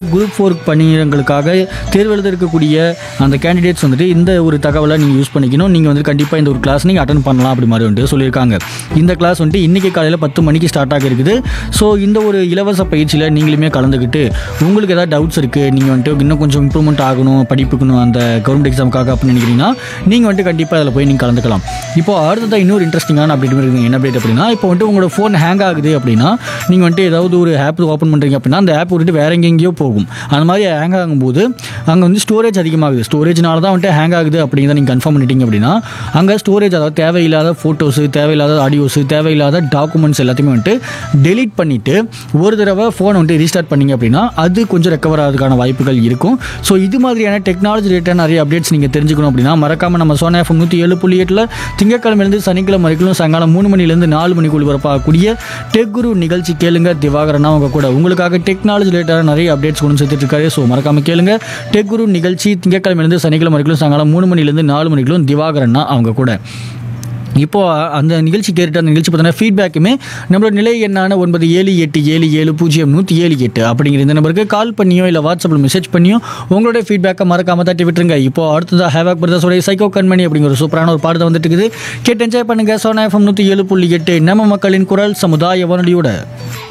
group four பணியிடங்களுக்காக தேர்வு எழுத இருக்கக்கூடிய அந்த கேண்டிடேட்ஸ் வந்துட்டு இந்த ஒரு தகவலை நீங்கள் யூஸ் பண்ணிக்கணும் நீங்கள் வந்து கண்டிப்பாக இந்த ஒரு கிளாஸ் நீங்கள் அட்டன் பண்ணலாம் அப்படி மாதிரி வந்துட்டு சொல்லியிருக்காங்க இந்த கிளாஸ் வந்துட்டு இன்றைக்கி காலையில் பத்து மணிக்கு ஸ்டார்ட் ஆக இருக்குது ஸோ இந்த ஒரு இலவச பயிற்சியில் நீங்களுமே கலந்துக்கிட்டு உங்களுக்கு ஏதாவது டவுட்ஸ் இருக்குது நீங்கள் வந்துட்டு இன்னும் கொஞ்சம் இம்ப்ரூவ்மெண்ட் ஆகணும் படிப்புக்கணும் அந்த கவர்மெண்ட் எக்ஸாமுக்காக அப்படின்னு நினைக்கிறீங்கன்னா நீங்கள் வந்துட்டு கண்டிப்பாக அதில் போய் நீங்கள் கலந்துக்கலாம் இப்போ அடுத்ததாக இன்னொரு இன்ட்ரெஸ்டிங்கான அப்டேட் இருக்குது என்ன அப்டேட் அப்படின்னா இப்போ வந்துட்டு உங்களோட ஃபோன் ஹேங் ஆகுது அப்படின்னா நீங்கள் வந்துட்டு ஏதாவது ஒரு ஆப் ஓப்பன் பண்ணுறீங்க அப்படின்னா அந்த ஆப் விட்டுட்டு வேற எங்கெங்கேயோ போகும் அந்த மாதிரி ஹேங் ஆகும்போது அங்கே வந்து ஸ்டோரேஜ் அதிகமாகுது ஸ்டோரேஜ்னால தான் வந்துட்டு ஹேங் ஆகுது அப்படிங்கிறத நீங்கள் கன்ஃபார்ம் பண்ணிட்டீங்க அப்படின்னா அங்கே ஸ்டோரேஜ் அதாவது தேவையில்லாத ஃபோட்டோஸு தேவையில்லாத ஆடியோஸு தேவையில்லாத டாக்குமெண்ட்ஸ் எல்லாத்தையுமே வந்துட்டு டெலீட் பண்ணிவிட்டு ஒரு தடவை ஃபோனை வந்துட்டு ரீஸ்டார்ட் பண்ணீங்க அப்படின்னா அது கொஞ்சம் ரெக்கவர் ஆகிறதுக்கான வாய்ப்புகள் இருக்கும் ஸோ இது மாதிரியான டெக்னாலஜி ரிலேட்டட் நிறைய அப்டேட்ஸ் நீங்கள் தெரிஞ்சுக்கணும் அப்படின்னா மறக்காமல் நம்ம சோனா எஃப்எம் நூற்றி ஏழு புள்ளி எட்டில் திங்கக்கிழமையிலேருந்து சனிக்கிழமை வரைக்கும் சாயங்காலம் மூணு மணிலேருந்து நாலு மணிக்குள் வரப்பாகக்கூடிய டெக் குரு நிகழ்ச்சி கேளுங்க திவாகரனா அவங்க கூட உங்களுக்காக டெக்னாலஜி ரிலேட்டடாக நிறைய அப்டேட்ஸ் கொண்டு சேர்த்துட்டு இருக்காரு ஸோ மறக்காம கேளுங்க டெக் குரு நிகழ்ச்சி திங்கக்கிழமையிலேருந்து சனிக்கிழமை வரைக்கும் சாயங்காலம் மூணு மணிலேருந்து நாலு மணிக்குள்ளும் திவாகரனா அவங்க கூட இப்போ அந்த நிகழ்ச்சி கேட்டுட்டு அந்த நிகழ்ச்சி பார்த்தீங்கன்னா ஃபீட்பேக்குமே நம்மளோட நிலை எண்ணான ஒன்பது ஏழு எட்டு ஏழு ஏழு பூஜ்ஜியம் நூற்றி ஏழு எட்டு அப்படிங்கிற இந்த நம்பருக்கு கால் பண்ணியோ இல்லை வாட்ஸ்அப்பில் மெசேஜ் பண்ணியோ உங்களுடைய ஃபீட்பேக்கை மறக்காம தட்டி விட்டுருங்க இப்போ அடுத்ததாக ஹேவாக் பிரதர்ஸோடைய சைக்கோ கண்மணி அப்படிங்கிற ஒரு சூப்பரான ஒரு பாடத்தை வந்துட்டு இருக்குது கேட்டு என்ஜாய் பண்ணுங்க சோனா எஃப்எம் நூற்றி ஏழு புள்ளி எட்டு நம்ம மக்களின் குரல் சமுதாய வானொலியோட